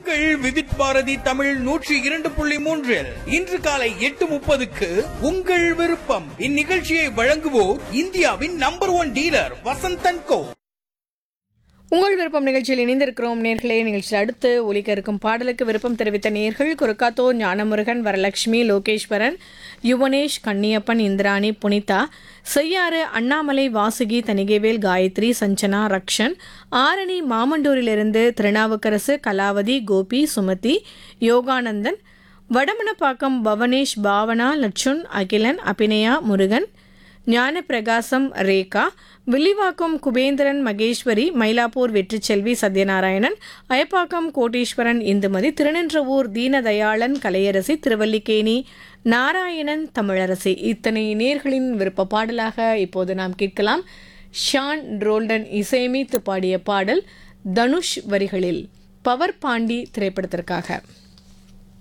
உங்கள் விவித் பாரதி தமிழ் நூற்றி இரண்டு புள்ளி மூன்றில் இன்று காலை எட்டு முப்பதுக்கு உங்கள் விருப்பம் இந்நிகழ்ச்சியை வழங்குவோர் இந்தியாவின் number one dealer Vasanthan co உங்கள் விருப்பம் நிகழ்ச்சியில் இணைந்திருக்கிறோம் நேர்களே நிகழ்ச்சியில் அடுத்து ஒலிக்க இருக்கும் பாடலுக்கு விருப்பம் தெரிவித்த நேர்கள் குறுக்காத்தூர் ஞானமுருகன் வரலட்சுமி லோகேஸ்வரன் யுவனேஷ் கன்னியப்பன் இந்திராணி புனிதா செய்யாறு அண்ணாமலை வாசுகி தணிகைவேல் காயத்ரி சஞ்சனா ரக்ஷன் ஆரணி மாமண்டூரிலிருந்து திருநாவுக்கரசு கலாவதி கோபி சுமதி யோகானந்தன் வடமணப்பாக்கம் பவனேஷ் பாவனா லட்சுன் அகிலன் அபிநயா முருகன் ஞானப்பிரகாசம் ரேகா வில்லிவாக்கம் குபேந்திரன் மகேஸ்வரி மயிலாப்பூர் வெற்றிச்செல்வி சத்யநாராயணன் அயப்பாக்கம் கோட்டீஸ்வரன் இந்துமதி திருநின்றவூர் தீனதயாளன் கலையரசி திருவல்லிக்கேணி நாராயணன் தமிழரசி இத்தனை நேர்களின் விருப்ப பாடலாக இப்போது நாம் கேட்கலாம் ஷான் ரோல்டன் இசையமைத்து பாடிய பாடல் தனுஷ் வரிகளில் பவர் பாண்டி திரைப்படத்திற்காக